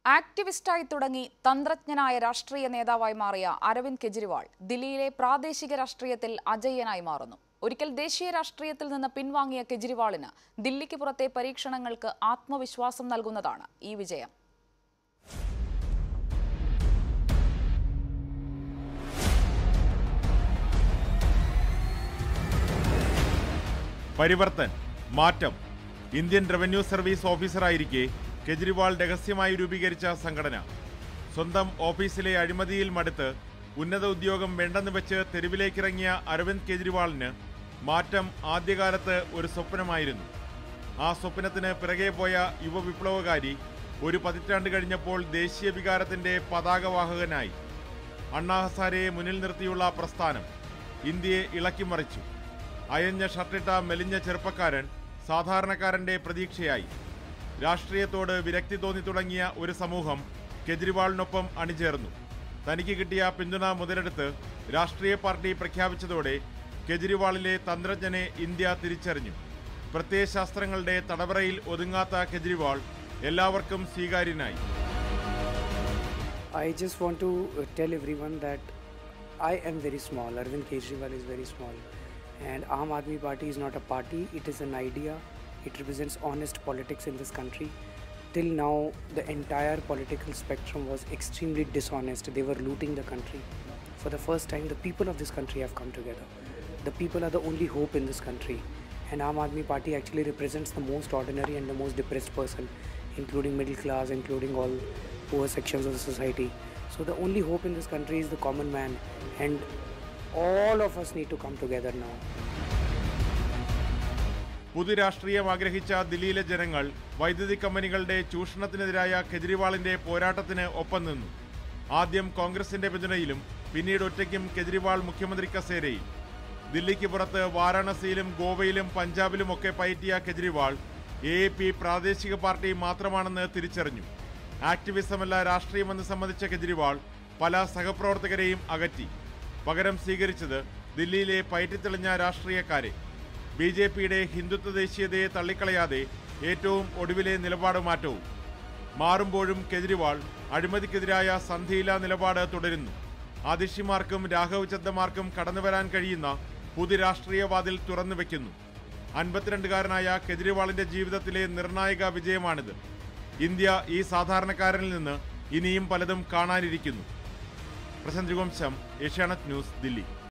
ആക്ടിവിസ്റ്റായി തുടങ്ങി തന്ത്രജ്ഞനായ രാഷ്ട്രീയ നേതാവായി മാറിയ അരവിന്ദ് കെജ്രിവാൾ ദില്ലിയിലെ പ്രാദേശിക രാഷ്ട്രീയത്തിൽ അജയ്യനായി മാറുന്നു ഒരിക്കൽ ദേശീയ രാഷ്ട്രീയത്തിൽ നിന്ന് പിൻവാങ്ങിയ കെജ്രിവാളിന് ദില്ലിക്ക് പുറത്തെ പരീക്ഷണങ്ങൾക്ക് ആത്മവിശ്വാസം നൽകുന്നതാണ് ഈ വിജയം പരിവർത്തൻ മാറ്റം ഇന്ത്യൻ റവന്യൂ സർവീസ് ഓഫീസറായിരിക്കെ കെജ്രിവാൾ രഹസ്യമായി രൂപീകരിച്ച സംഘടന സ്വന്തം ഓഫീസിലെ അഴിമതിയിൽ മടുത്ത് ഉന്നത ഉദ്യോഗം വേണ്ടെന്ന് വെച്ച് തെരുവിലേക്കിറങ്ങിയ അരവിന്ദ് കെജ്രിവാളിന് മാറ്റം ആദ്യകാലത്ത് ഒരു സ്വപ്നമായിരുന്നു ആ സ്വപ്നത്തിന് പിറകെ പോയ യുവ വിപ്ലവകാരി ഒരു പതിറ്റാണ്ട് കഴിഞ്ഞപ്പോൾ ദേശീയ വികാരത്തിന്റെ പതാകവാഹകനായി അണ്ണാ ഹസാരെയെ മുന്നിൽ നിർത്തിയുള്ള പ്രസ്ഥാനം ഇന്ത്യയെ ഇളക്കിമറിച്ചു അയഞ്ഞ ഷർട്ടിട്ട മെലിഞ്ഞ ചെറുപ്പക്കാരൻ സാധാരണക്കാരന്റെ പ്രതീക്ഷയായി രാഷ്ട്രീയത്തോട് വിരക്തി തോന്നി തുടങ്ങിയ ഒരു സമൂഹം കെജ്രിവാളിനൊപ്പം അണിചേർന്നു തനിക്ക് കിട്ടിയ പിന്തുണ മുതലെടുത്ത് രാഷ്ട്രീയ പാർട്ടി പ്രഖ്യാപിച്ചതോടെ കെജ്രിവാളിലെ തന്ത്രജ്ഞനെ ഇന്ത്യ തിരിച്ചറിഞ്ഞു പ്രത്യയശാസ്ത്രങ്ങളുടെ തടവറയിൽ ഒതുങ്ങാത്ത കെജ്രിവാൾ എല്ലാവർക്കും സ്വീകാര്യനായി I just want to uh, tell everyone that I am very small. Arvind Kejriwal is very small. And Aam Aadmi Party is not a party, it is an idea. It represents honest politics in this country. Till now, the entire political spectrum was extremely dishonest. They were looting the country. For the first time, the people of this country have come together. The people are the only hope in this country. And Aam Aadmi Party actually represents the most ordinary and the most depressed person, including middle class, including all poor sections of the society. So the only hope in this country is the common man, and all of us need to come together now. പുതുരാഷ്ട്രീയം ആഗ്രഹിച്ച ദില്ലിയിലെ ജനങ്ങൾ വൈദ്യുതി കമ്പനികളുടെ ചൂഷണത്തിനെതിരായ കെജ്രിവാളിന്റെ പോരാട്ടത്തിന് ഒപ്പം നിന്നു ആദ്യം കോൺഗ്രസിന്റെ പിന്തുണയിലും പിന്നീട് ഒറ്റയ്ക്കും കെജ്രിവാൾ മുഖ്യമന്ത്രി കസേരയിൽ ദില്ലിക്ക് പുറത്ത് വാരാണസിയിലും ഗോവയിലും പഞ്ചാബിലും ഒക്കെ പയറ്റിയ കെജ്രിവാൾ എ പി പ്രാദേശിക പാർട്ടി മാത്രമാണെന്ന് തിരിച്ചറിഞ്ഞു ആക്ടിവിസമല്ല രാഷ്ട്രീയമെന്ന് സംബന്ധിച്ച കെജ്രിവാൾ പല സഹപ്രവർത്തകരെയും അകറ്റി പകരം സ്വീകരിച്ചത് ദില്ലിയിലെ പയറ്റിത്തെളിഞ്ഞ രാഷ്ട്രീയക്കാരെ ബി ജെ പിയുടെ ഹിന്ദുത്വ ദേശീയതയെ തള്ളിക്കളയാതെ ഏറ്റവും ഒടുവിലെ നിലപാട് മാറ്റവും മാറുമ്പോഴും കെജ്രിവാൾ അഴിമതിക്കെതിരായ സന്ധിയില്ലാ നിലപാട് തുടരുന്നു ആദിഷിമാർക്കും രാഘവ് ചദ്ദമാർക്കും കടന്നുവരാൻ കഴിയുന്ന പുതു രാഷ്ട്രീയവാതിൽ തുറന്നു വെക്കുന്നു അൻപത്തിരണ്ടുകാരനായ കെജ്രിവാളിന്റെ ജീവിതത്തിലെ നിർണായക വിജയമാണിത് ഇന്ത്യ ഈ സാധാരണക്കാരനിൽ നിന്ന് ഇനിയും പലതും കാണാനിരിക്കുന്നു പ്രശാന്ത് രഘുവംശം ഏഷ്യാനെറ്റ് ന്യൂസ് ദില്ലി